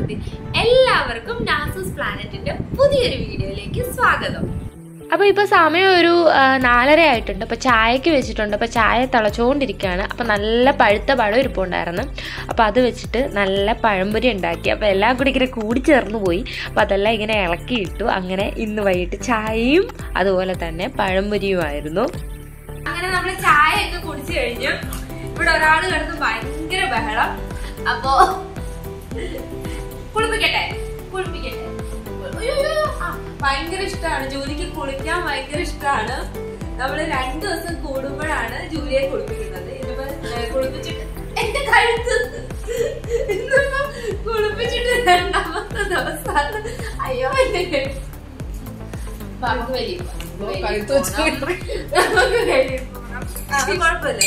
നമസ്തേ എല്ലാവർക്കും നാസൂസ് പ്ലാനറ്റിന്റെ പുതിയൊരു വീഡിയോയിലേക്ക് സ്വാഗതം അപ്പോൾ ഇപ്പോൾ സമയം ഒരു ആ, നാലര ആയിട്ടുണ്ട് അപ്പോൾ ചായക്ക് വെച്ചിട്ടുണ്ട് അപ്പോൾ ചായ തിളച്ചുകൊണ്ടിരിക്കുകയാണ് അപ്പോൾ നല്ല പഴുത്ത പഴം ഇരിപ്പുണ്ടായിരുന്നു അപ്പോൾ അത് വെച്ചിട്ട് നല്ല പഴംപൊരി ഉണ്ടാക്കി അപ്പോൾ എല്ലാം കൂടി ഇങ്ങനെ കൂടി ചേർന്ന് പോയി അപ്പോൾ അതെല്ലാം ഇങ്ങനെ ഇളക്കിയിട്ടു അങ്ങനെ ഇന്ന് വൈകിട്ട് ചായയും അതുപോലെ തന്നെ പഴംപൊരിയുമായിരുന്നു അങ്ങനെ നമ്മൾ ചായ ഒക്കെ കുടിച്ചു കഴിഞ്ഞു ഇവിടെ ഒരാൾ കിടന്ന് ഭയങ്കര ബഹളം അപ്പോ കുളിപ്പിക്കട്ടെ കുളിപ്പിക്കട്ടെ അയ്യോ, അയ്യോ, ആ, ഭയങ്കര ഇഷ്ടമാണ് ജൂലിക്ക് കുളിക്കാൻ ഭയങ്കര ഇഷ്ടമാണ് നമ്മള് രണ്ടു ദിവസം കൂടുമ്പോഴാണ് ജൂലിയെ കുളിപ്പിക്കുന്നത് ഇതിപ്പോ ഏ, കുളിപ്പിച്ചിട്ട് എന്റെ കഴുത്ത് ഇന്നിപ്പോ കുളിപ്പിച്ചിട്ട് രണ്ടാമത്തെ ദിവസമാണ് അയ്യോ എന്റെ കഴുത്ത് നമുക്ക് വലിയ കഴുത്ത് വെച്ച് നമുക്ക് വലിയ അത് കുഴപ്പമില്ല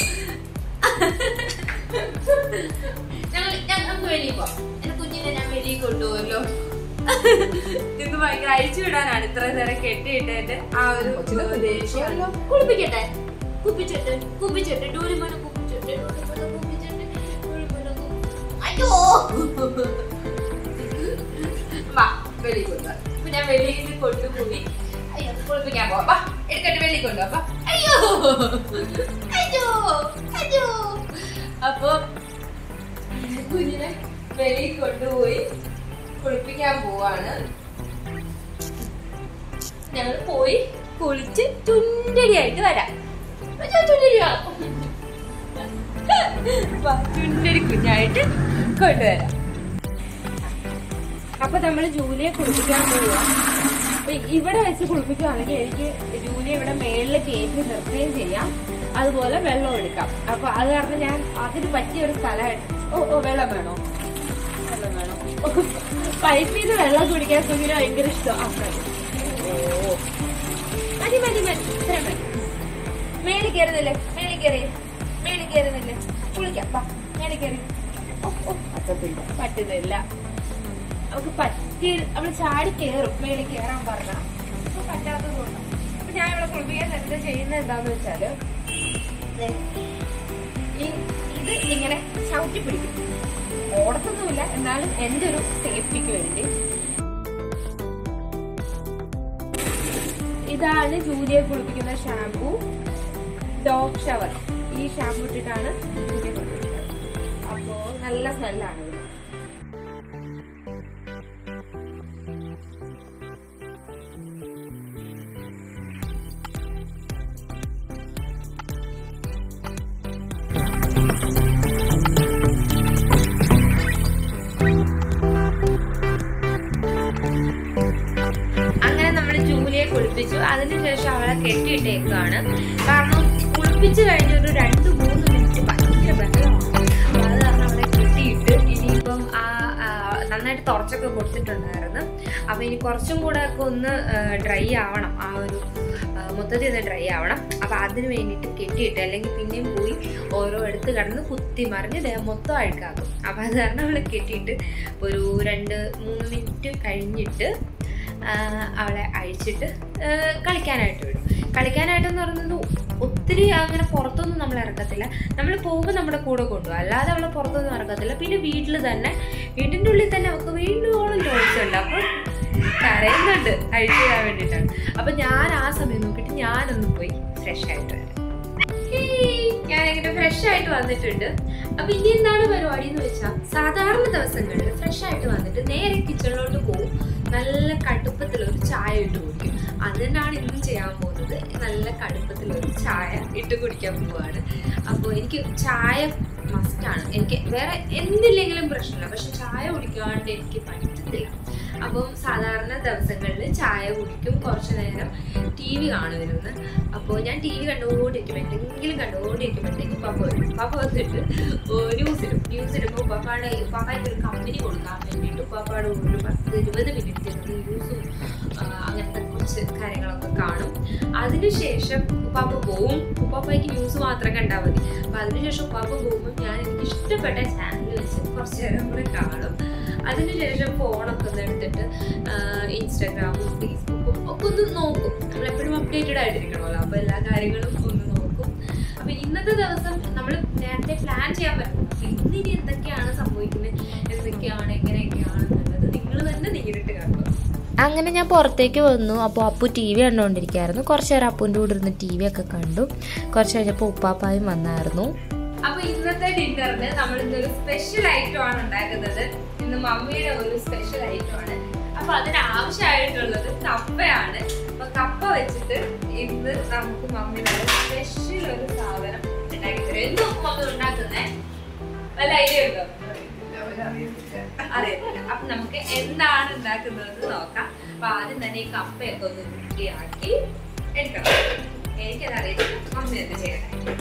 ഞങ്ങൾ ഞാൻ നമുക്ക് വെളിയിൽ പോവാം എന്റെ കുഞ്ഞിനെ ഞാൻ വെളിയിൽ കൊണ്ടുപോകല്ലോ ഇന്ന് ഭയങ്കര അഴിച്ചു വിടാനാണ് ഇത്ര നേരം കെട്ടിയിട്ടതിന്റെ ആ ഒരു കൊച്ചിനെ ദേഷ്യമാണ് കുളിപ്പിക്കട്ടെ കുപ്പിച്ചിട്ട് കുപ്പിച്ചിട്ട് ഡൂരിമോനെ കുപ്പിച്ചിട്ട് ഡൂരിമോനെ കുപ്പിച്ചിട്ട് ഡൂരിമോനെ കുപ്പി- അയ്യോ വാ വെളിയിൽ കൊണ്ടുവാ അപ്പൊ ഞാൻ വെളിയിൽ കൊണ്ടുപോയി അയ്യോ കുളിപ്പിക്കാൻ പോവാം വാ എടുക്കട്ടെ വെളിയിൽ കൊണ്ടുപോവാ വാ. അയ്യോ അയ്യോ അയ്യോ അപ്പൊ കുഞ്ഞിനെ വെളിയിൽ കൊണ്ടുപോയി കുളിപ്പിക്കാൻ പോവാണ് ഞങ്ങൾ പോയി കുളിച്ച് ചുണ്ടരിയായിട്ട് വരാം അയ്യോ, ചുണ്ടരി വാ. വാ, ചുണ്ടരി കുഞ്ഞായിട്ട് കൊണ്ടുവരാം അപ്പൊ നമ്മള് ജൂലിയെ കുളിപ്പിക്കാൻ പോവുക അപ്പൊ ഇവിടെ വെച്ച് കുളിപ്പിക്കുകയാണെങ്കിൽ എനിക്ക് ജൂലിയെ ഇവിടെ മേളിൽ കയറ്റി നിർത്തുകയും ചെയ്യാം അതുപോലെ വെള്ളം എടുക്കാം അപ്പൊ അത് കാരണം ഞാൻ അതിന് പറ്റിയ ഒരു സ്ഥലമായിട്ട് ഓ ഓ വെള്ളം വേണോ വെള്ളം വേണോ പൈപ്പിൽ നിന്ന് വെള്ളം കുടിക്കാൻ കുഞ്ഞിന് ഭയങ്കര ഇഷ്ടം ആ മതി. ഓ മതി മതി മതി ഇത്രയും മതി മേളിൽ കയറുന്നില്ലേ മേളിൽ കയറി മേളിൽ കയറുന്നില്ലേ കുളിക്കാം വാ മേളിൽ കയറി ഓ ഓ പറ്റത്തില്ല പറ്റുന്നില്ല അവൾക്ക് പറ്റി അവള് ചാടി കയറും മേളിൽ കയറാൻ പറഞ്ഞ അപ്പൊ പറ്റാത്തത് കൊണ്ട് അപ്പൊ ഞാൻ ഇവിടെ കുളിപ്പിക്കാൻ നേരത്തെ ചെയ്യുന്നത് എന്താന്ന് വെച്ചാല് ദേ, ഈ- ഇത് ഇങ്ങനെ ചവിട്ടി പിടിക്കും ഓടത്തൊന്നുമില്ല എന്നാലും എന്റെ ഒരു സേഫ്റ്റിക്ക് വേണ്ടി ഇതാണ് ജൂലിയെ കുളിപ്പിക്കുന്ന ഷാംപൂ ഡോഗ് ഷവർ ഈ ഷാംപൂ ഇട്ടിട്ടാണ് ജൂലിയെ കുളിപ്പിക്കുന്നത് അപ്പോ നല്ല സ്മെല്ലാണ് ഇത് അങ്ങനെ നമ്മൾ ജൂലിയെ കുളിപ്പിച്ചു അതിനുശേഷം അവളെ കെട്ടിയിട്ടേക്കാണ് കാരണം കുളിപ്പിച്ചു കഴിഞ്ഞ ഒരു രണ്ട് മൂന്ന് മിനിറ്റ് ഭയങ്കര ബഹളമാണ് അപ്പൊ അത് കാരണം അവളെ കെട്ടിയിട്ട് ഇനിയിപ്പം ആ ആ, നന്നായിട്ട് തുറച്ചൊക്കെ കൊടുത്തിട്ടുണ്ടായിരുന്നു അപ്പൊ ഇനി കുറച്ചും കൂടെ ഒക്കെ ഒന്ന് ഡ്രൈ ആവണം ആ ഒരു ആ, മൊത്തത്തിൽ ഒന്ന് ഡ്രൈ ആവണം അപ്പൊ അതിന് വേണ്ടിയിട്ട് കെട്ടിയിട്ട് അല്ലെങ്കിൽ പിന്നെയും പോയി ഓരോ എടുത്ത് കിടന്ന് കുത്തി മറിഞ്ഞ് ദേഹം മൊത്തം അഴുക്കാക്കും അപ്പൊ അത് കാരണം അവളെ കെട്ടിയിട്ട് ഒരു രണ്ട് മൂന്ന് മിനിറ്റ് കഴിഞ്ഞിട്ട് ആ, അവളെ അഴിച്ചിട്ട് ആ, കളിക്കാനായിട്ട് വിടും കളിക്കാനായിട്ടെന്ന് പറയുന്നത് ഒത്തിരി അങ്ങനെ പുറത്തൊന്നും നമ്മൾ ഇറക്കത്തില്ല നമ്മൾ പോകുമ്പോൾ നമ്മുടെ കൂടെ കൊണ്ടുപോകും അല്ലാതെ അവളെ പുറത്തൊന്നും ഇറക്കത്തില്ല പിന്നെ വീട്ടിൽ തന്നെ വീട്ടിൻ്റെ ഉള്ളിൽ തന്നെ അവൾക്ക് വീണ്ടും ടോയ്സ് ഉണ്ട് അപ്പോൾ കരയുന്നുണ്ട് അഴിച്ചു തരാൻ വേണ്ടിയിട്ടാണ് അപ്പം ഞാൻ ആ സമയം നോക്കിയിട്ട് ഞാനൊന്ന് പോയി ഫ്രഷ് ആയിട്ട് വരാം ഞാൻ ഇങ്ങനെ ഫ്രഷ് ആയിട്ട് വന്നിട്ടുണ്ട് അപ്പൊ ഇനി എന്താണ് പരിപാടി എന്ന് വെച്ചാൽ സാധാരണ ദിവസങ്ങളിൽ ഫ്രഷ് ആയിട്ട് വന്നിട്ട് നേരെ കിച്ചണിലോട്ട് പോകും നല്ല കടുപ്പത്തിൽ ഒരു ചായ ഇട്ട് കുടിക്കും അത് തന്നെയാണ് ഇന്നും ചെയ്യാൻ പോകുന്നത് നല്ല കടുപ്പത്തിൽ ഒരു ചായ ഇട്ട് കുടിക്കാൻ പോവാണ് അപ്പോൾ എനിക്ക് ചായ മസ്റ്റാണ് എനിക്ക് വേറെ എന്തില്ലെങ്കിലും പ്രശ്നമില്ല പക്ഷെ ചായ കുടിക്കാണ്ട് എനിക്ക് പറ്റത്തില്ല അപ്പം സാധാരണ ദിവസങ്ങളിൽ ചായ കുടിക്കും കുറച്ച് നേരം ടി വി കാണുമായിരുന്നു അപ്പോൾ ഞാൻ ടി വി കണ്ടുകൊണ്ടിരിക്കും എന്തെങ്കിലും കണ്ടുകൊണ്ടിരിക്കുമ്പോഴത്തേക്കും പപ്പ വരും പപ്പ വന്നിട്ട് ന്യൂസ് ഇടും ന്യൂസ് ഇടുമ്പോൾ ഉപ്പാപ്പാടെ ഉപ്പാപ്പായ്ക്ക് ഒരു കമ്പനി കൊടുക്കാൻ വേണ്ടിയിട്ട് ഉപ്പാപ്പാടെ ഒരു പത്ത് ഇരുപത് മിനിറ്റ് ന്യൂസും അങ്ങനത്തെ കുറച്ച് കാര്യങ്ങളൊക്കെ കാണും അതിനുശേഷം ഉപ്പാപ്പ പോവും ഉപ്പാപ്പയ്ക്ക് ന്യൂസ് മാത്രം കണ്ടാൽ മതി അപ്പം അതിനുശേഷം ഉപ്പാപ്പ പോകുമ്പോൾ ഞാൻ എനിക്ക് ഇഷ്ടപ്പെട്ട ചാനൽ വെച്ച് കുറച്ച് നേരം കൂടെ കാണും അതിനുശേഷം ഫോണൊക്കെ ഒന്ന് എടുത്തിട്ട് ഇൻസ്റ്റാഗ്രാമും ഫേസ്ബുക്കും ഒക്കെ ഒന്ന് നോക്കും നമ്മളെപ്പോഴും അപ്ഡേറ്റഡ് ആയിട്ടിരിക്കണമല്ലോ അപ്പോൾ എല്ലാ കാര്യങ്ങളും ഒന്ന് നോക്കും അപ്പൊ ഇന്നത്തെ ദിവസം നമ്മൾ നേരത്തെ പ്ലാൻ ചെയ്യാൻ പറ്റും അപ്പൊ ഇന്നിനി എന്തൊക്കെയാണ് സംഭവിക്കുന്നത് എന്തൊക്കെയാണ് എങ്ങനെയൊക്കെയാണ് എന്നുള്ളത് അങ്ങനെ ഞാൻ പുറത്തേക്ക് വന്നു അപ്പോൾ അപ്പു ടി വി കണ്ടുകൊണ്ടിരിക്കുകയായിരുന്നു കുറച്ച് നേരം അപ്പുവിൻ്റെ കൂടെ ഇരുന്ന് ടി വി ഒക്കെ കണ്ടു കുറച്ച് കഴിഞ്ഞപ്പോൾ ഉപ്പാപ്പായും വന്നായിരുന്നു അപ്പൊ ഇന്നത്തെ ഡിന്നറിന് നമ്മൾ ഇന്നൊരു സ്പെഷ്യൽ ഐറ്റം ആണ് ഉണ്ടാക്കുന്നത് ഇന്ന് മമ്മിയുടെ ഒരു സ്പെഷ്യൽ ഐറ്റം ആണ് അപ്പൊ അതിന് ആവശ്യമായിട്ടുള്ളത് കപ്പയാണ് അപ്പൊ കപ്പ വെച്ചിട്ട് ഇന്ന് നമുക്ക് മമ്മിയുടെ സ്പെഷ്യൽ ഒരു സാധനം ഉണ്ടാക്കി തരും എന്തും മമ്മി ഉണ്ടാക്കുന്നേ വല്ല ഐഡിയ ഉണ്ടോ അറിയത്തില്ല അപ്പൊ നമുക്ക് എന്താണ് ഉണ്ടാക്കുന്നത് നോക്കാം അപ്പൊ ആദ്യം തന്നെ ഈ കപ്പയൊക്കെ ഒന്ന് വൃത്തിയാക്കി എടുക്കണം എനിക്കത് അറിയത്തില്ല മമ്മി എന്ത് ചെയ്യണേ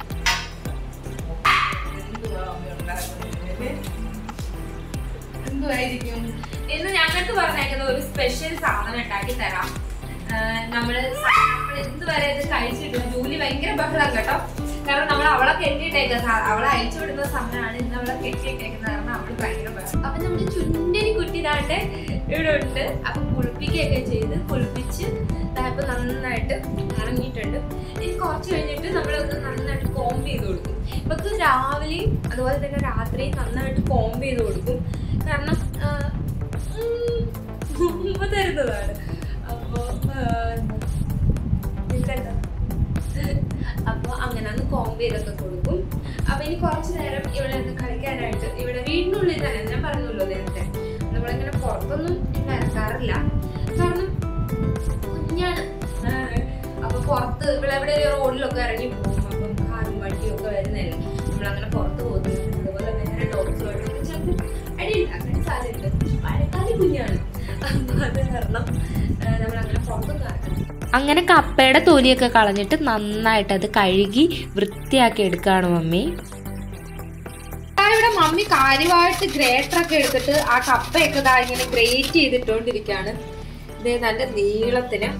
എന്തുവായിരിക്കും ഇന്ന് ഞങ്ങൾക്ക് പറഞ്ഞേക്കുന്ന ഒരു സ്പെഷ്യൽ സാധനം ഉണ്ടാക്കി തരാം ആഹ് നമ്മള് സ- നമ്മള് ഇതുവരെ ഇത് കഴിച്ചിട്ടില്ല ജൂലി ഭയങ്കര ബഹളം കേട്ടോ കാരണം നമ്മൾ അവളെ കെട്ടിയിട്ടേക്കുന്ന അവളെ അയച്ചു വിടുന്ന സമയമാണ് ഇന്ന് അവളെ കെട്ടിയിട്ടേക്കുന്നത് കാരണം അവള് ഭയങ്കര ബഹളം അപ്പൊ നമ്മുടെ ചുണ്ടരി കുട്ടിനാണ്ട് ഇവിടെ ഉണ്ട് അപ്പൊ കുളിപ്പിക്കുകയൊക്കെ ചെയ്ത് കുളിപ്പിച്ച് ഇപ്പൊ നന്നായിട്ട് ഇറങ്ങിയിട്ടുണ്ട് ഇനി കുറച്ച് കഴിഞ്ഞിട്ട് നമ്മളൊന്ന് നന്നായിട്ട് കോംബ് ചെയ്ത് കൊടുക്കും ഇപ്പൊക്ക് രാവിലെയും അതുപോലെ തന്നെ രാത്രിയും നന്നായിട്ട് കോംബ് ചെയ്ത് കൊടുക്കും കാരണം ആഹ്, ഉം, ഉമ്മ തരുന്നതാണ് അപ്പോ നിൽക്കണ്ട അപ്പൊ അങ്ങനെ ഒന്ന് കോംബ് ചെയ്തൊക്കെ കൊടുക്കും അപ്പൊ ഇനി കുറച്ച് നേരം ഇവിടെ നിന്ന് കളിക്കാനായിട്ട് ഇവിടെ വീടിനുള്ളിൽ തന്നെ ഞാൻ പറഞ്ഞല്ലോ നേരത്തെ നമ്മളിങ്ങനെ പുറത്തൊന്നും ഇങ്ങനെ ഇറക്കാറില്ല കാരണം കുഞ്ഞാണ് ആഹ് അപ്പൊ പുറത്ത് ഇവിടെ എവിടെ റോഡിലൊക്കെ ഇറങ്ങി പോകും അപ്പം കാറും വണ്ടിയും ഒക്കെ വരുന്നതല്ലേ നമ്മളങ്ങനെ പുറത്ത് പോകുന്നില്ല അതുപോലെ വേറെ ഡോഗ്സുമായിട്ടൊക്കെ ചിലപ്പോൾ അടി ഉണ്ടാക്കാൻ സാധ്യതയുണ്ട് മഴക്കാലം കുഞ്ഞാണ് അപ്പൊ അത് കാരണം നമ്മളങ്ങനെ പുറത്തൊന്നും ഇറക്കണം അങ്ങനെ കപ്പയുടെ തൊലിയൊക്കെ കളഞ്ഞിട്ട് നന്നായിട്ട് അത് കഴുകി വൃത്തിയാക്കി എടുക്കുകയാണ് മമ്മി ആ ഇവിടെ മമ്മി കാര്യമായിട്ട് ഗ്രേറ്റർ ഒക്കെ എടുത്തിട്ട് ആ കപ്പയൊക്കെ ദാ ഇങ്ങനെ ഗ്രേറ്റ് ചെയ്തിട്ടോണ്ടിരിക്കാണ് ഇത് നല്ല നീളത്തിന്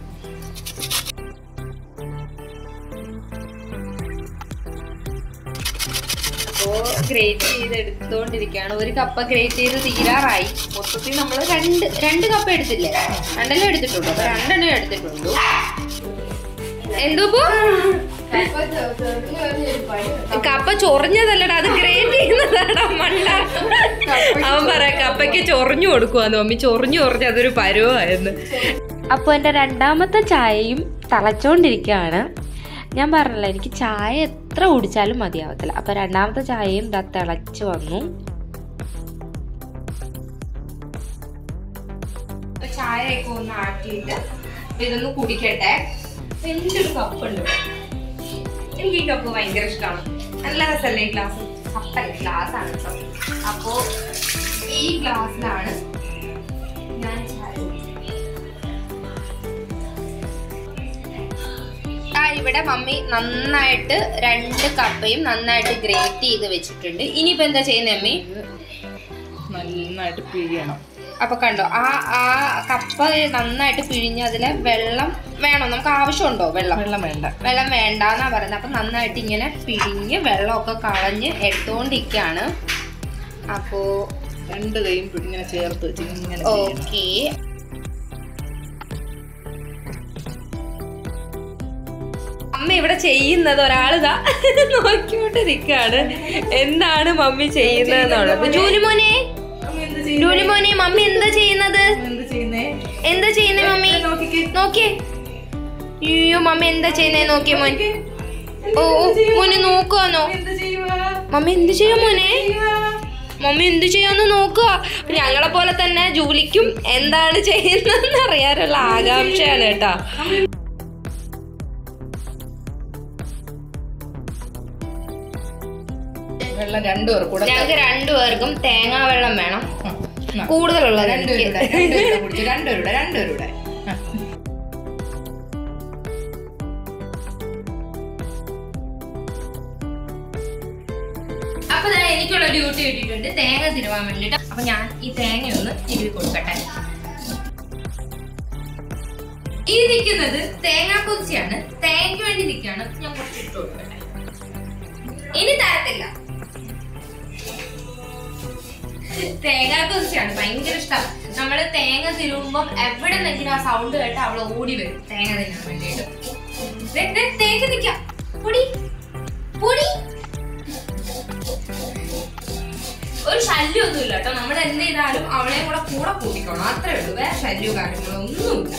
അപ്പോ ഗ്രേറ്റ് ചെയ്ത് എടുത്തോണ്ടിരിക്കാണ് ഒരു കപ്പ ഗ്രേറ്റ് ചെയ്ത് തീരാറായി മൊത്തത്തിൽ നമ്മൾ രണ്ട് രണ്ട് കപ്പ എടുത്തില്ലേ രണ്ടെണ്ണം എടുത്തിട്ടുള്ളൂ അപ്പൊ രണ്ടെണ്ണം എടുത്തിട്ടുള്ളൂ എന്തോ കപ്പ ചൊറിഞ്ഞതല്ലടാ അത് ഗ്രേറ്റ് ചെയ്യുന്നതാടാ മണ്ട അവൻ പറയാ കപ്പയ്ക്ക് ചൊറിഞ്ഞു കൊടുക്കുവാന്ന് മമ്മി ചൊറിഞ്ഞു ചൊറിഞ്ഞ് അതൊരു പരുവായിരുന്നു അപ്പോൾ എൻ്റെ രണ്ടാമത്തെ ചായയും തിളച്ചോണ്ടിരിക്കുകയാണ് ഞാൻ പറഞ്ഞല്ലോ എനിക്ക് ചായ എത്ര കുടിച്ചാലും മതിയാവത്തില്ല അപ്പോൾ രണ്ടാമത്തെ ചായയും ഇതാ തിളച്ച് വന്നു ചായയൊക്കെ ഒന്ന് ആക്കിയിട്ട് അപ്പൊ ഇതൊന്ന് കുടിക്കട്ടെ അപ്പൊ എനിക്കൊരു കപ്പ് ഉണ്ട് ഇവിടെ. എനിക്ക് ഈ കപ്പ് ഭയങ്കര ഇഷ്ടമാണ് നല്ല രസമല്ലേ ഈ ഗ്ലാസ് കപ്പല്ല ഗ്ലാസ് ആണ് കേട്ടോ അപ്പോ ഈ ഗ്ലാസ്സിലാണ് ഞാൻ ചായ കുടിക്കുന്നത്. ആ ഇവിടെ മമ്മി നന്നായിട്ട് രണ്ട് കപ്പയും നന്നായിട്ട് ഗ്രേറ്റ് ചെയ്ത് വെച്ചിട്ടുണ്ട് ഇനിയിപ്പോ എന്താ ചെയ്യുന്നത് അമ്മി നന്നായിട്ട് പിഴിയണം അപ്പൊ കണ്ടോ ആ ആ കപ്പ നന്നായിട്ട് പിഴിഞ്ഞ് അതിലെ വെള്ളം വേണോ നമുക്ക് ആവശ്യമുണ്ടോ വെള്ളം വെള്ളം വേണ്ട വെള്ളം വേണ്ടാന്നാ പറയുന്നത് അപ്പൊ നന്നായിട്ട് ഇങ്ങനെ പിഴിഞ്ഞ് വെള്ളമൊക്കെ കളഞ്ഞ് എടുത്തോണ്ടിരിക്കാണ് അപ്പോ രണ്ട് കൈയും പിടി- ഇങ്ങനെ ചേർത്ത് വെച്ച് ഇങ്ങനെ പിഴിയണം. ഓക്കെ അമ്മ ഇവിടെ ചെയ്യുന്നത് ഒരാളിതാ നോക്കിക്കൊണ്ടിരിക്കാണ് എന്താണ് മമ്മി ചെയ്യുന്നതെന്നുള്ളത് ജൂലിമോനെ അമ്മ എന്ത് ചെയ്യുന്നേ? ജൂലിമോനെ മമ്മി എന്താ ചെയ്യുന്നത് എന്ത് ചെയ്യുന്നേ എന്താ ചെയ്യുന്നേ മമ്മി നോക്കിക്കേ. നോക്കിയേ അയ്യോ മമ്മി എന്താ ചെയ്യുന്നേ നോക്കിയേ മോൻ ഓ ഓ, മോനെ നോക്കുവാന്നോ എന്ത് ചെയ്യുവാ? മമ്മി എന്ത് ചെയ്യാ മോനെ ചെയ്യുവാ? മമ്മി എന്ത് ചെയ്യാന്ന് നോക്കുക അപ്പൊ ഞങ്ങളെ പോലെ തന്നെ ജൂലിക്കും എന്താണ് ചെയ്യുന്നതെന്ന് അറിയാനുള്ള ആകാംക്ഷയാണ് കേട്ടാ വെള്ളം രണ്ടു പേർ കൂടെ ഞങ്ങൾക്ക് രണ്ടുപേർക്കും തേങ്ങാ വെള്ളം വേണം ആ, ആ. കൂടുതലുള്ളത് രണ്ടുപേരുടെ എനിക്ക്. രണ്ടുപേരുടെ കുടിച്ചു രണ്ടുപേരുടെ രണ്ടുപേരുടെ ആ. അപ്പൊ ദാ എനിക്കുള്ള ഡ്യൂട്ടി കിട്ടിയിട്ടുണ്ട് തേങ്ങ തിരുവാൻ വേണ്ടിട്ട് അപ്പൊ ഞാൻ ഈ തേങ്ങ ഒന്ന് തിരുവി കൊടുക്കട്ടെ ഈ നിൽക്കുന്നത് തേങ്ങാ കൊതിച്ചാണ് തേങ്ങയ്ക്ക് വേണ്ടി നിൽക്കുകയാണ് ഞാൻ കുറച്ച് ഇട്ട് കൊടുക്കട്ടെ ഇനി തരത്തില്ല തേങ്ങാ കൊതിച്ചാണ് ഭയങ്കര ഇഷ്ടമാണ് നമ്മള് തേങ്ങ തിരുവുമ്പം എവിടെ നിന്നെങ്കിലും ആ സൗണ്ട് കേട്ട് അവള് ഓടി വരും തേങ്ങ തിന്നാൻ വേണ്ടിയിട്ട് ദേ, ദേ, തേങ്ങ നിക്കാം പൊടി പൊടി ഒരു ഒരു ശല്യമൊന്നും ഇല്ല കേട്ടോ നമ്മൾ എന്ത് ചെയ്താലും അവളെയും കൂടെ കൂടെ കൂട്ടിക്കോണം അത്രേ ഉള്ളൂ വേറെ ശല്യമോ കാര്യങ്ങളോ ഒന്നുമില്ല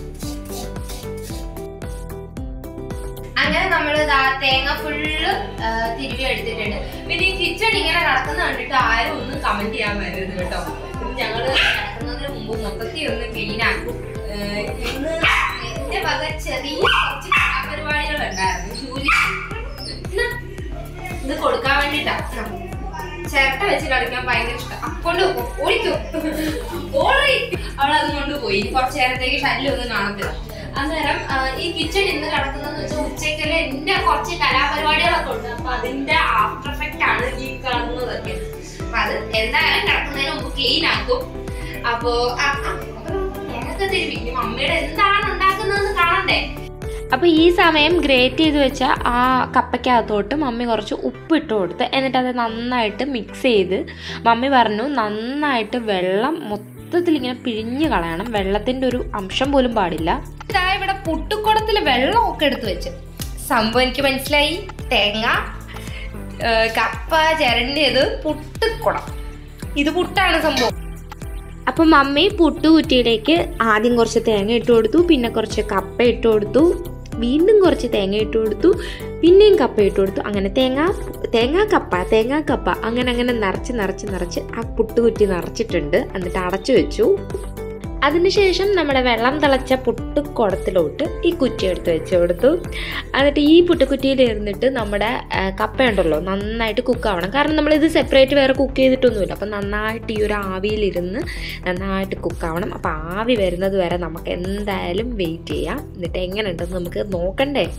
അങ്ങനെ നമ്മൾ തേങ്ങ ഫുള്ള് തിരുവി എടുത്തിട്ടുണ്ട് പിന്നെ ഈ കിച്ചൺ ഇങ്ങനെ കിടക്കുന്ന കണ്ടിട്ട് ആരും ഒന്നും കമന്റ് ചെയ്യാൻ വരരുത് കേട്ടോ ഞങ്ങള് കിടക്കുന്നതിന് മുമ്പ് മൊത്തത്തിൽ ഒന്ന് ക്ലീൻ ആക്കും ഏഹ് ഇന്ന് എന്റെ വക ചെറിയ കുറച്ച് കലാപരിപാടികൾ ഉണ്ടായിരുന്നു ജൂലി ഇന്ന് ഇത് കൊടുക്കാൻ വേണ്ടിട്ടാ ചിരട്ട വെച്ച് കളിക്കാൻ ഭയങ്കര ഇഷ്ടം കൊണ്ട് ഓടിക്കോ ഓടി അവളത് കൊണ്ടുപോയി ഇനി കുറച്ച് നേരത്തേക്ക് ശല്യം ഒന്നും കാണത്തില്ല അന്നേരം ആ, ഈ കിച്ചൺ ഇന്ന് കിടക്കുന്നതെന്ന് വെച്ചാൽ ഉച്ചക്കല് എന്റെ കുറച്ച് കലാപരിപാടികളൊക്കെ ഉണ്ട് അപ്പൊ അതിന്റെ ആഫ്റ്റർ എഫക്റ്റ് ആണ് ഈ കാണുന്നതൊക്കെ അപ്പൊ അത് എന്തായാലും കിടക്കുന്നതിന് മുമ്പ് ക്ലീൻ ആക്കും അപ്പോ ആ, ആ, അപ്പൊ ഞങ്ങൾക്ക് തിരുമ്പി ഇനി മമ്മിയുടെ എന്താണ് ഉണ്ടാക്കുന്നതെന്ന് കാണണ്ടേ അപ്പോൾ ഈ സമയം ഗ്രേറ്റ് ചെയ്ത് വെച്ച ആ കപ്പയ്ക്കകത്തോട്ട് മമ്മി കുറച്ച് ഉപ്പ് ഇട്ട് കൊടുത്ത് എന്നിട്ട് അത് നന്നായിട്ട് മിക്സ് ചെയ്ത് മമ്മി പറഞ്ഞു നന്നായിട്ട് വെള്ളം മൊത്തത്തിൽ ഇങ്ങനെ പിഴിഞ്ഞ് കളയണം വെള്ളത്തിൻ്റെ ഒരു അംശം പോലും പാടില്ല ഇതാ ഇവിടെ പുട്ടുക്കുടത്തിൽ വെള്ളമൊക്കെ എടുത്ത് വെച്ച് സംഭവം എനിക്ക് മനസ്സിലായി തേങ്ങ ഏ, കപ്പ ചിരണ്ടിയത് പുട്ടുക്കുടം ഇത് പുട്ടാണ് സംഭവം അപ്പം മമ്മി പുട്ടുകുറ്റിയിലേക്ക് ആദ്യം കുറച്ച് തേങ്ങ ഇട്ട് കൊടുത്തു പിന്നെ കുറച്ച് കപ്പ ഇട്ട് കൊടുത്തു വീണ്ടും കുറച്ച് തേങ്ങ ഇട്ട് കൊടുത്തു പിന്നെയും കപ്പ ഇട്ട് കൊടുത്തു അങ്ങനെ തേങ്ങ തേങ്ങാ കപ്പ തേങ്ങാ കപ്പ അങ്ങനെ അങ്ങനെ നിറച്ച് നിറച്ച് നിറച്ച് ആ പുട്ടുകുറ്റി നിറച്ചിട്ടുണ്ട് എന്നിട്ട് അടച്ചു വെച്ചു അതിനുശേഷം നമ്മുടെ വെള്ളം തിളച്ച പുട്ടുക്കുടത്തിലോട്ട് ഈ കുറ്റി എടുത്ത് വെച്ച് കൊടുത്തു എന്നിട്ട് ഈ പുട്ടുക്കുറ്റിയിൽ ഇരുന്നിട്ട് നമ്മുടെ ആ, കപ്പയുണ്ടല്ലോ നന്നായിട്ട് കുക്കാവണം കാരണം നമ്മളിത് സെപ്പറേറ്റ് വേറെ കുക്ക് ചെയ്തിട്ടൊന്നുമില്ല അപ്പം നന്നായിട്ട് ഈ ഒരു ആവിയിലിരുന്ന് നന്നായിട്ട് കുക്കാവണം അപ്പം ആവി വരുന്നത് വരെ നമുക്ക് എന്തായാലും വെയിറ്റ് ചെയ്യാം എന്നിട്ട് എങ്ങനെയുണ്ടെന്ന് നമുക്ക് നോക്കണ്ടേ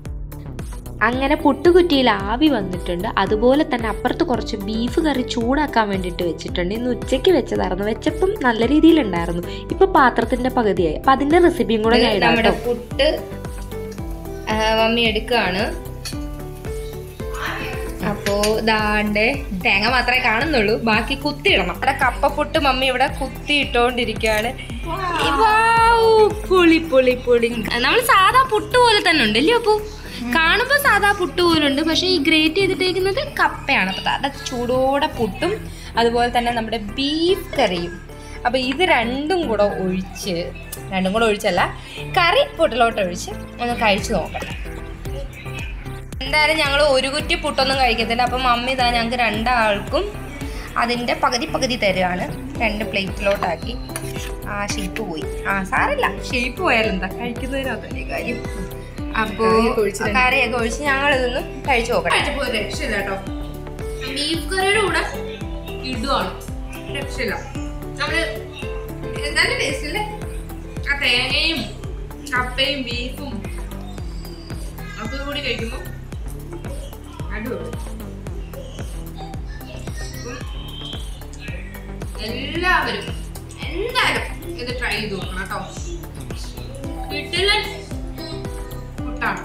അങ്ങനെ പുട്ടുകുറ്റിയിൽ ആവി വന്നിട്ടുണ്ട് അതുപോലെ തന്നെ അപ്പുറത്ത് കുറച്ച് ബീഫ് കറി ചൂടാക്കാൻ വേണ്ടിയിട്ട് വെച്ചിട്ടുണ്ട് ഇന്ന് ഉച്ചയ്ക്ക് വെച്ചതായിരുന്നു വെച്ചപ്പം നല്ല രീതിയിലുണ്ടായിരുന്നു ഇപ്പൊ പാത്രത്തിന്റെ പകുതിയായി അപ്പൊ അതിന്റെ റെസിപ്പിയും കൂടെ ഞാൻ ഇടാം നമ്മുടെ കേട്ടോ. പുട്ട് ആ, മമ്മി എടുക്കുകയാണ് അപ്പോ ദാണ്ട് തേങ്ങ മാത്രമേ കാണുന്നുള്ളൂ ബാക്കി കുത്തിയിടണം ഇവിടെ കപ്പപ്പുട്ട് മമ്മി ഇവിടെ കുത്തി ഇട്ടോണ്ടിരിക്കുകയാണ് വൗ, പൊളി പൊളി പൊളി നമ്മൾ സാധാ പുട്ട് പോലെ തന്നെ ഉണ്ട് അല്ലേ അപ്പോ കാണുമ്പോൾ സാധാ പുട്ട് പോലെ ഉണ്ട് പക്ഷേ ഈ ഗ്രേറ്റ് ചെയ്തിട്ടേക്കുന്നത് കപ്പയാണ് അപ്പൊ അത് ചൂടോടെ പുട്ടും അതുപോലെ തന്നെ നമ്മുടെ ബീഫ് കറിയും അപ്പൊ ഇത് രണ്ടും കൂടെ ഒഴിച്ച് രണ്ടും കൂടെ ഒഴിച്ചല്ല കറി പുട്ടിലോട്ട് ഒഴിച്ച് ഒന്ന് കഴിച്ചു നോക്കട്ടെ എന്തായാലും ഞങ്ങൾ ഒരു കുറ്റി പുട്ടൊന്നും കഴിക്കത്തില്ല അപ്പം മമ്മി ഇതാ ഞങ്ങൾക്ക് രണ്ടാൾക്കും അതിൻ്റെ പകുതി പകുതി തരുവാണ് രണ്ട് പ്ലേറ്റിലോട്ടാക്കി ആ ഷേപ്പ് പോയി ആ സാരല്ല ഷേപ്പ് പോയാലെന്താ കഴിക്കുന്നതിനകത്തല്ലേ കാര്യം അപ്പോ കറിയൊക്കെ ഒഴിച്ച് രണ്ട് കറിയൊക്കെ ഒഴിച്ച് ഞങ്ങൾ ഇതൊന്ന് കഴിച്ചു നോക്കട്ടെ കഴിച്ചപ്പോ രക്ഷയില്ല കേട്ടോ ബീഫ് കറിയുടെ കൂടെ ഇടുവാണ് രക്ഷയില്ല നമ്മള് എന്തായാലും ടേസ്റ്റ് അല്ലേ ആ തേങ്ങയും കപ്പയും ബീഫും ഒക്കെ കൂടി കഴിക്കുമ്പോ അടിപൊളി ഉം. എല്ലാവരും എന്തായാലും ഇത് ട്രൈ ചെയ്ത് നോക്കണം കേട്ടോ കിട്ടില്ല പുട്ടാണ്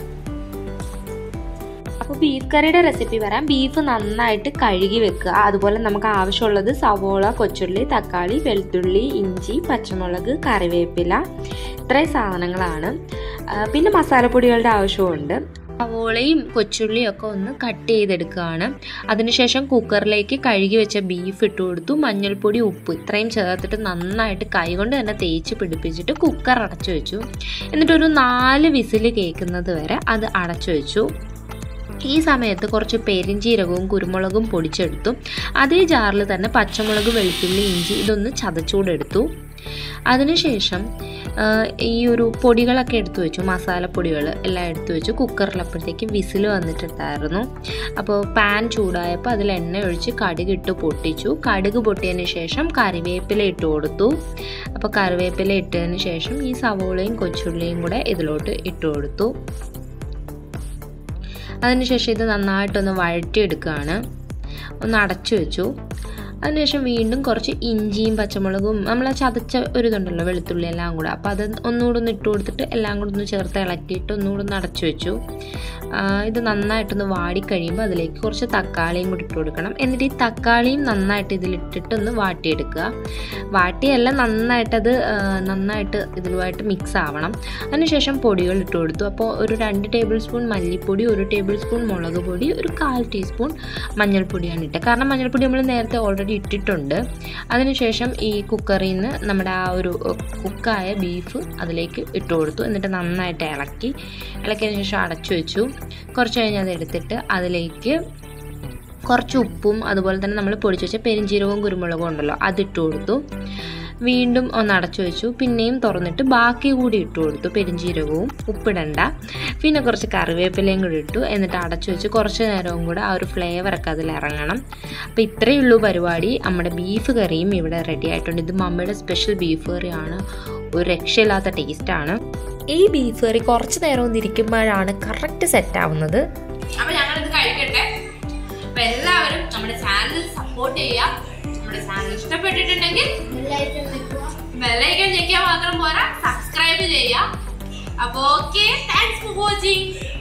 അപ്പോൾ ബീഫ് കറിയുടെ റെസിപ്പി പറയാം ബീഫ് നന്നായിട്ട് കഴുകി വെക്കുക അതുപോലെ നമുക്ക് ആവശ്യമുള്ളത് സവോള കൊച്ചുള്ളി തക്കാളി വെളുത്തുള്ളി ഇഞ്ചി പച്ചമുളക് കറിവേപ്പില ഇത്രയും സാധനങ്ങളാണ് ആ, പിന്നെ മസാലപ്പൊടികളുടെ ആവശ്യമുണ്ട് സവോളയും കൊച്ചുള്ളിയും ഒക്കെ ഒന്ന് കട്ട് ചെയ്തെടുക്കുകയാണ് അതിനുശേഷം കുക്കറിലേക്ക് കഴുകി വെച്ച ബീഫ് ഇട്ട് കൊടുത്തു മഞ്ഞൾപ്പൊടി ഉപ്പ് ഇത്രയും ചേർത്തിട്ട് നന്നായിട്ട് കൈകൊണ്ട് തന്നെ തേച്ച് പിടിപ്പിച്ചിട്ട് കുക്കർ അടച്ചു വെച്ചു എന്നിട്ടൊരു നാല് വിസിൽ കേൾക്കുന്നത് വരെ അത് അടച്ചു വെച്ചു ഈ സമയത്ത് കുറച്ച് പെരിഞ്ചീരകവും കുരുമുളകും പൊടിച്ചെടുത്തു അതേ ജാറിൽ തന്നെ പച്ചമുളക് വെളുത്തുള്ളി ഇഞ്ചി ഇതൊന്ന് ചതച്ചൂടെടുത്തു അതിനുശേഷം ആ, ഈ ഒരു പൊടികളൊക്കെ എടുത്തു വെച്ചു മസാലപ്പൊടികൾ എല്ലാം എടുത്തു വെച്ചു കുക്കറിലപ്പോഴത്തേക്ക് വിസിൽ വന്നിട്ടുണ്ടായിരുന്നു അപ്പോൾ പാൻ ചൂടായപ്പോൾ അതിൽ എണ്ണ ഒഴിച്ച് കടുക് ഇട്ട് പൊട്ടിച്ചു കടുക് പൊട്ടിയതിന് ശേഷം കറിവേപ്പില ഇട്ട് കൊടുത്തു അപ്പോൾ കറിവേപ്പില ഇട്ടതിന് ശേഷം ഈ സവോളയും കൊച്ചുള്ളിയും കൂടെ ഇതിലോട്ട് ഇട്ട് കൊടുത്തു അതിനുശേഷം ഇത് നന്നായിട്ടൊന്ന് വഴറ്റിയെടുക്കുകയാണ് ഒന്ന് അടച്ചു വെച്ചു അതിനുശേഷം വീണ്ടും കുറച്ച് ഇഞ്ചിയും പച്ചമുളകും നമ്മൾ ചതച്ച ഒരു ഇതുണ്ടല്ലോ വെളുത്തുള്ളി എല്ലാം കൂടെ അപ്പോൾ അത് ഒന്നുകൂടെ ഒന്ന് ഇട്ട് കൊടുത്തിട്ട് എല്ലാം കൂടെ ഒന്ന് ചേർത്ത് ഇളക്കിയിട്ട് ഒന്നുകൂടെ ഒന്ന് അടച്ചു വെച്ചു ആ, ഇത് നന്നായിട്ടൊന്ന് വാടിക്കഴിയുമ്പോൾ അതിലേക്ക് കുറച്ച് തക്കാളിയും കൂടി ഇട്ട് കൊടുക്കണം എന്നിട്ട് ഈ തക്കാളിയും നന്നായിട്ട് ഇതിലിട്ടിട്ട് ഒന്ന് വാട്ടിയെടുക്കുക വാട്ടിയല്ല നന്നായിട്ടത് ആ, നന്നായിട്ട് ഇതിലുമായിട്ട് മിക്സ് ആവണം അതിനുശേഷം പൊടികൾ ഇട്ട് കൊടുത്തു അപ്പോൾ ഒരു രണ്ട് ടേബിൾ സ്പൂൺ മല്ലിപ്പൊടി ഒരു ടേബിൾ സ്പൂൺ മുളക് പൊടി ഒരു കാൽ ടീസ്പൂൺ മഞ്ഞൾപ്പൊടിയാണ് ഇട്ടത് കാരണം മഞ്ഞൾപ്പൊടി നമ്മൾ നേരത്തെ ഓൾറെഡി ഇട്ടിട്ടുണ്ട് അതിനുശേഷം ഈ കുക്കറിൽ നിന്ന് നമ്മുടെ ആ ഒരു കുക്കായ ബീഫ് അതിലേക്ക് ഇട്ട് കൊടുത്തു എന്നിട്ട് നന്നായിട്ട് ഇളക്കി ഇളക്കിയതിന് ശേഷം അടച്ചു വെച്ചു കുറച്ച് കഴിഞ്ഞ് അത് എടുത്തിട്ട് അതിലേക്ക് കുറച്ച് ഉപ്പും അതുപോലെ തന്നെ നമ്മൾ പൊടിച്ച് വെച്ച പെരിഞ്ചീരകവും കുരുമുളകും ഉണ്ടല്ലോ അതിട്ട് കൊടുത്തു വീണ്ടും ഒന്ന് അടച്ചു വെച്ചു പിന്നെയും തുറന്നിട്ട് ബാക്കി കൂടി ഇട്ട് കൊടുത്തു പെരിഞ്ചീരകവും ഉപ്പിടണ്ട പിന്നെ കുറച്ച് കറിവേപ്പിലയും കൂടി ഇട്ടു എന്നിട്ട് അടച്ചു വെച്ച് കുറച്ച് നേരവും കൂടെ ആ ഒരു ഫ്ലേവറൊക്കെ അതിൽ ഇറങ്ങണം അപ്പോൾ ഇത്രയേ ഉള്ളൂ പരിപാടി നമ്മുടെ ബീഫ് കറിയും ഇവിടെ റെഡി ആയിട്ടുണ്ട് ഇത് മമ്മിയുടെ സ്പെഷ്യൽ ബീഫ് കറിയാണ് ഒരു രക്ഷയില്ലാത്ത ടേസ്റ്റാണ് ഈ ബീഫ് കറി കുറച്ച് നേരം ഒന്ന് ഇരിക്കുമ്പോഴാണ് കറക്റ്റ് സെറ്റ് ആവുന്നത് അപ്പൊ ഞങ്ങളിത് കഴിക്കട്ടെ അപ്പൊ എല്ലാവരും നമ്മുടെ ചാനൽ സപ്പോർട്ട് ചെയ്യുക നമ്മുടെ ചാനൽ ഇഷ്ടപ്പെട്ടിട്ടുണ്ടെങ്കിൽ ബെല്ലൈക്കൺ ഞെക്കിയാൽ മാത്രം പോരാ സബ്സ്ക്രൈബ് ചെയ്യുക അപ്പൊ ഓക്കെ താങ്ക്സ് ഫോർ വാച്ചിങ്